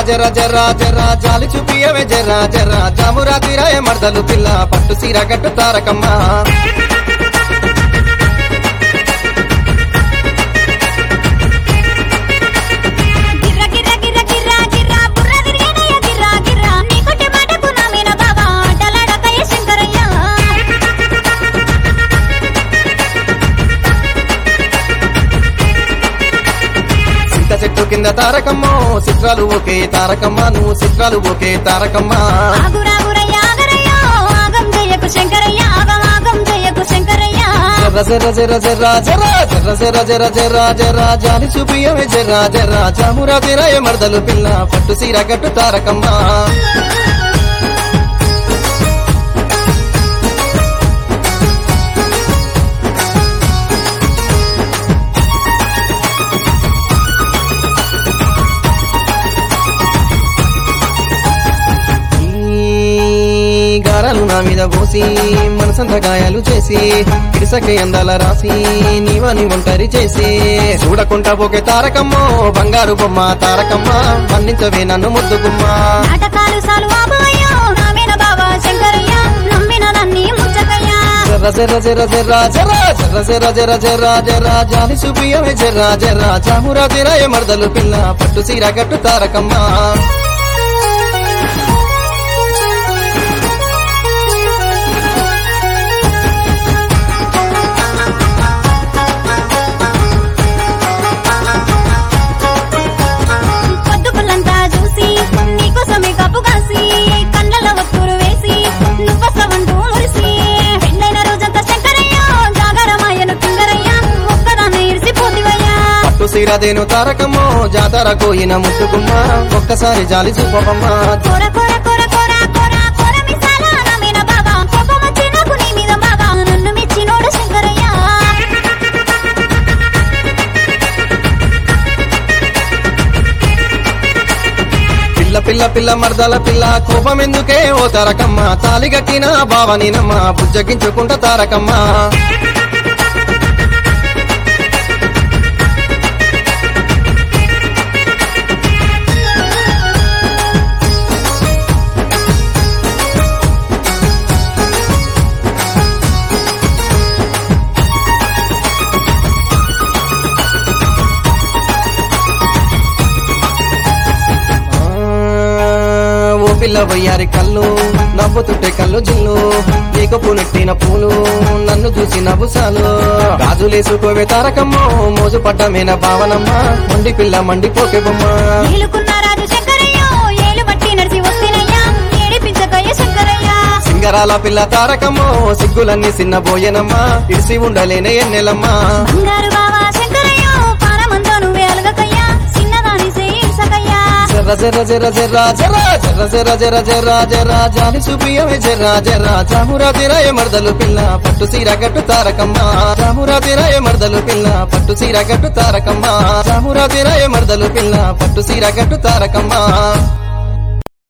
జర జర జర జాలి చూపియవే జర జర జామురా తీరాయ మర్దలు పిల్ల పట్టు సీర గట్టు తారకమ్మ గిర్ర గిర్ర గిర్ర గిర్ర గిర్ర బుర్ర తిరిగేనయ్య గిర్ర గిర్ర నీ కొట్టే మాటకు నా మీన బావా ఆటలాడకయ్య శంకరయ్య సింత చెట్టు కింద తారకమ్మో చిత్రాలు ఒకే తారకమ్మ నువ్వు చిత్రాలు ఒకే తారకమ్మ ఆగురాగురయ్య ఆగరయ్య ఆగం జయకు శంకరయ్య ఆగం ఆగం జయకు శంకరయ్య జర జర జర జర జర జర జర జర జర జర జాలి చూపియవే జర జర జామురా తీరాయ మర్దలు పిల్ల పట్టు సీర గట్టు తారకమ్మ ఈ గారాలు నా మీద పోసి మనసంత గాయాలు చేసి ఇడిసకే అందాల రాసి నీవని ఒంటరి చేసి చూడకుంటా పోకే తారకమ్మో బంగారు బొమ్మ తారకమ్మ మన్నించవే నన్ను ముద్దుగుమ్మ నాటకాలు సాలు ఆబోయ్యో నా మీన బావా శంకరయ్య నమ్మిన నన్ని ముచ్చకయ్య జర్ర జర్ర జర్ర జర్ర జర్ర జర్ర జర్ర జర్ర జర్ర జర్ర జాలి చూపియవే జర్ర జర్ర చామురా తిరాయ మర్దలు పిల్ల పట్టు సీర గట్టు తారకమ్మ పొద్దుపుల్లంతా చూసి నీకోసమే కప్పు కాసి కళ్ళలో ఒత్తురు వేసి నువ్వొస్తావంటూ మురిసి పెళ్ళైన రోజంతా శంకరయ్య జాగరమాయను కింగరయ్య ఒక్కదాన్ని ఇరిసిపోతివయ్యా పట్టు సీరదేను తారకమ్మో జాతర కోయిన ముద్దుగుమ్మ ఒక్కసారి జాలి చూపమ్మ కోర కోర కోర కోర కోర కోర మిసాల నమ్మిన బాబా కోపం వచ్చి నాకు నీ మీద బాబా నన్ను మెచ్చినోడు శంకరయ్య పిల్ల పిల్ల పిల్ల మర్దల పిల్ల కోపం ఎందుకే ఓ తారకమ్మ తాలి గట్టిన బావనినమ్మ బుజ్జగించుకుంట తారకమ్మ ఆ, ఓ పిల్ల వయ్యారి కళ్ళు నవ్వుతుంటే కళ్ళు జిల్లు నీకు నెట్టిన పూలు నన్ను చూసి నవ్వుసాలు గాజులేసుకోవే తారకమ్మ మోజు పడ్డమేన భావనమ్మ మండి పిల్ల మండిపోకే బొమ్మ ఏలుకున్న రాజు శంకరయ్య ఏలు బట్టి నడిచి వస్తేనయ్యా ఏడిపించకయ్య శంకరయ్య సింగరాల పిల్ల తారకమ్మో సిగ్గులన్నీ సిన్న బోయనమ్మా ఇడిసి ఉండలేనే ఎన్నెలమ్మా బంగారు బావా శంకరయ్య పారమంతా నువ్వే అలగకయ్యా చిన్నదాని సేసకయ్యా జర్ర జర్ర జర్ర జర్ర జర్ర జర్ర జర్ర జర్ర జర్ర జర్ర జాలి చూపియవే జర్ర జర్ర చామురా తిరాయ మర్దలు పిల్ల పట్టు సీర గట్టు తారకమ్మ చామురా తిరాయ మర్దలు పిల్ల పట్టు సీర గట్టు తారకమ్మ చామురా తిరాయ మర్దలు పిల్ల పట్టు సీర గట్టు తారకమ్మ